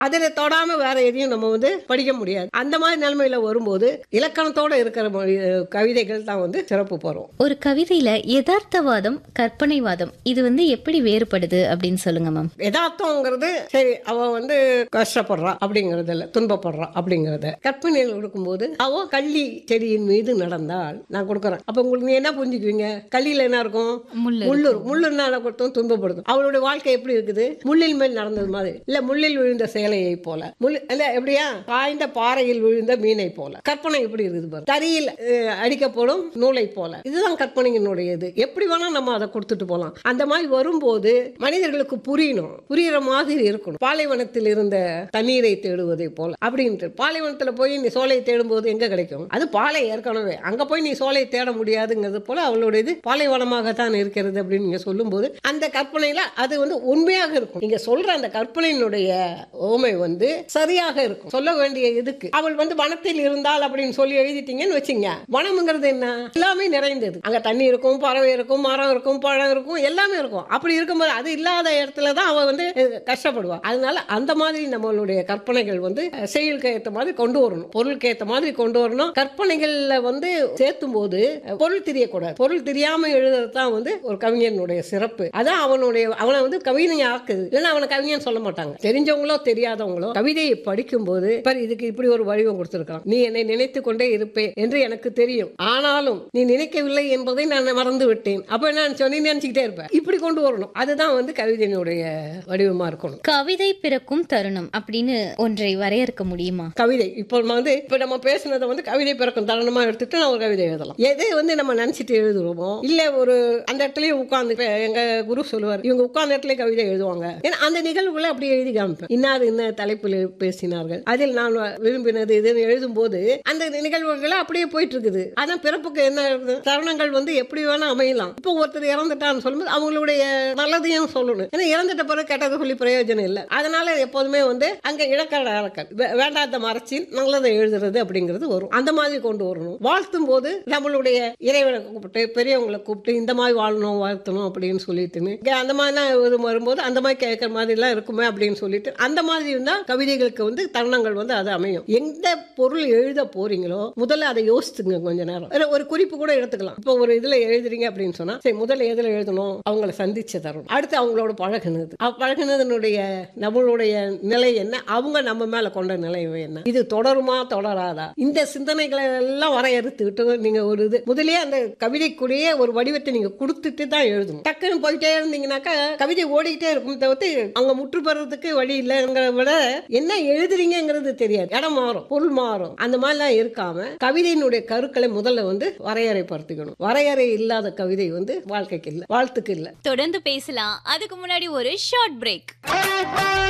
அதில் தொடாம வேற எதையும் நம்ம வந்து படிக்க முடியாது அந்த மாதிரி நிலைமையில வரும்போது இலக்கணத்தோட இருக்கிற மொழி கவிதைகள் தான் வந்து சிறப்பு பெறும் ஒரு கவிதையில யதார்த்தவாதம் கற்பனைவாதம் இது வந்து எப்படி வேறுபடுது அப்படின்னு சொல்லுங்க மேம் யதார்த்தங்கிறது சரி அவ வந்து கஷ்டப்படுறா அப்படிங்கறது இல்ல துன்பப்படுறா அப்படிங்கறத கற்பனையில் கொடுக்கும்போது அவ கள்ளி செடியின் மீது நடந்தால் நான் கொடுக்குறேன் அப்ப உங்களுக்கு நீ என்ன புரிஞ்சுக்குவீங்க கள்ளியில என்ன இருக்கும் முள்ளு முள்ளு இருக்கும். முள்ளுன்னா என்ன கொடுத்தோம் துன்பப்படுத்தும் அவளுடைய வாழ்க்கை எப்படி இருக்குது முள்ளில் மேல் நடந்தது மாதிரி இல்ல முள்ளில் விழுந்த சேலையை போல முள் இல்ல எப்படியா காய்ந்த பாறையில் விழுந்த மீனை போல கற்பனை எப்படி இருக்குது பாரு தறியில் அஹ், அடிக்கப்படும் நூலை போல இதுதான் கற்பனையினுடையது எப்படி வேணா நம்ம அதை கொடுத்துட்டு போலாம் அந்த மாதிரி வரும்போது மனிதர்களுக்கு புரியணும் புரியுற மாதிரி இருக்கணும் பாலைவனத்தில் இருந்த தண்ணீரை தேடுவதை போல அப்படின்ட்டு பாலைவனத்துல போய் நீ சோலையை தேடும்போது எங்க கிடைக்கும் அது பாலை ஏற்கனவே அங்க போய் நீ சோலையை தேட முடியாதுங்கிறது போல அவளுடைய இது பாலைவனமாக தான் இருக்கிறது அப்படின்னு நீங்க சொல்லும்போது அந்த கற்பனையில அது வந்து உண்மையாக இருக்கும் நீங்க சொல்ற அந்த கற்பனையினுடைய ஓமை வந்து சரியாக இருக்கும் சொல்ல வேண்டிய இதுக்கு அவள் வந்து வனத்தில் இருந்தால் அப்படின்னு சொல்லி எழுதிட்டீங்கன்னு வச்சுங்க வனம்ங்கிறது என்ன எல்லாமே நிறைந்தது அங்க தண்ணி இருக்கும் பறவை இருக்கும் மரம் இருக்கும் பழம் இருக்கும் எல்லாமே இருக்கும் அப்படி இருக்கும்போது அது இல்லாத இடத்துல தான் அவ வந்து அஹ், கஷ்டப்படுவா அதனால அந்த மாதிரி நம்மளுடைய கற்பனைகள் வந்து அஹ், செயலுக்கு ஏற்ற மாதிரி கொண்டு வரணும் பொருளுக்கு ஏற்ற மாதிரி கொண்டு வரணும் கற்பனைகள்ல வந்து சேர்த்தும் போது அஹ், பொருள் தெரியக்கூடாது பொருள் தெரியாம எழுதுறது தான் வந்து ஒரு கவிஞனுடைய சிறப்பு அதான் அவனுடைய அவனை வந்து கவிஞனை ஆக்குது இல்லைன்னா அவனை கவிஞன் சொல்ல மாட்டாங்க தெரிஞ்சவங்களோ தெரியாதவங்களோ கவிதையை படிக்கும்போது பாரு இதுக்கு இப்படி ஒரு வடிவம் கொடுத்திருக்கான் நீ என்னை நினைத்து கொண்டே இருப்பே என்று எனக்கு தெரியும் ஆனாலும் நீ நினைக்கவில்லை என்பதை நான் மறந்து விட்டேன் அப்ப என்ன சொன்னி நினைச்சுக்கிட்டே இருப்பேன் இப்படி கொண்டு வரணும் அதுதான் வந்து கவிதையினுடைய வடிவமா இருக்கணும் கவிதை பிறக்கும் தருணம் அப்படின்னு ஒன்றை வரையறுக்க முடியுமா கவிதை இப்போ நம்ம வந்து இப்போ நம்ம பேசுனதை வந்து கவிதை பிறக்கும் தருணமா எடுத்துட்டு நான் ஒரு கவிதை எழுதலாம் எதை வந்து நம்ம நினைச்சிட்டு எழுதுறோமோ இல்ல ஒரு அந்த இடத்துலயே உட்கார்ந்து இப்ப எங்க குரு சொல்லுவார் இவங்க உட்கார்ந்த இடத்துல கவிதை எழுதுவாங்க ஏன்னா அந்த நிகழ்வுகளை அப்படியே எழுதி காமிப்பேன் இன்னார் இன்ன தலைப்பில் பேசினார்கள் அதில் நான் விரும்பினது இதுன்னு எழுதும் போது அந்த நிகழ்வுகள் அப்படியே போயிட்டு இருக்குது அதான் பிறப்புக்கு என்ன இருக்குது தருணங்கள் வந்து எப்படி வேணா அமையலாம் இப்போ ஒருத்தர் இறந்துட்டான்னு சொல்லும்போது அவங்களுடைய நல்லதையும் சொல்லணும் ஏன்னா இறந்துட்ட பிறகு கெட்டது சொல்லி பிரயோஜனம் இல்லை அதனால எப்போதுமே வந்து அங்க இலக்கண அரக்கல் வே- வேண்டாத மறைச்சி நல்லதை எழுதுறது அப்படிங்கிறது வரும் அந்த மாதிரி கொண்டு வரணும் வாழ்த்தும் போது நம்மளுடைய இறைவனை கூப்பிட்டு பெரியவங்களை கூப்பிட்டு இந்த மாதிரி வாழணும் வாழ்த்தணும் அப்படின்னு சொல்லிட்டுன்னு இங்க அந்த மாதிரிலாம் இது வரும்போது அந்த மாதிரி கேட்கற மாதிரிலாம் இருக்குமே அப்படின்னு சொல்லிட்டு அந்த மாதிரி இருந்தா கவிதைகளுக்கு வந்து தருணங்கள் வந்து அது அமையும் எந்த பொருள் எழுத போறீங்களோ முதல்ல அதை யோசிச்சுங்க கொஞ்ச நேரம் ஒரு- ஒரு குறிப்பு கூட எடுத்துக்கலாம் இப்போ ஒரு இதுல எழுதுறீங்க அப்படின்னு சொன்னா சரி முதல்ல எதுல எழுதணும் அவங்கள சந்திச்ச தருணம் அடுத்து அவங்களோட பழகுனது அவ பழகுனதனுடைய நம்மளுடைய நிலை என்ன அவங்க நம்ம மேல கொண்ட நிலை என்ன இது தொடருமா தொடராதா இந்த சிந்தனைகளை எல்லாம் வரையறுத்துக்கிட்டு நீங்க ஒரு இது முதல்லயே அந்த கவிதைக்குள்ளேயே ஒரு வடிவத்தை நீங்க கொடுத்துட்டு தான் எழுதணும் டக்குன்னு போயிட்டே இருந்தீங்கன்னாக்கா கவிதை ஓடிக்கிட்டே இருக்கும் தவிர்த்து அங்க முற்று பெறதுக்கு வழி இல்லைங்கிறத விட என்ன எழுதுறீங்கிறது தெரியாது இடம் மாறும் பொருள் மாறும் அந்த மாதிரிலாம் இருக்காம கவிதையினுடைய கருக்களை முதல்ல வந்து வரையறைப்படுத்திக்கணும் வரையறை இல்லாத கவிதை வந்து வாழ்க்கைக்கு இல்லை வாழ்த்துக்கு இல்லை தொடர்ந்து பேசலாம் அதுக்கு முன்னாடி ஒரு ஷார்ட் பிரேக்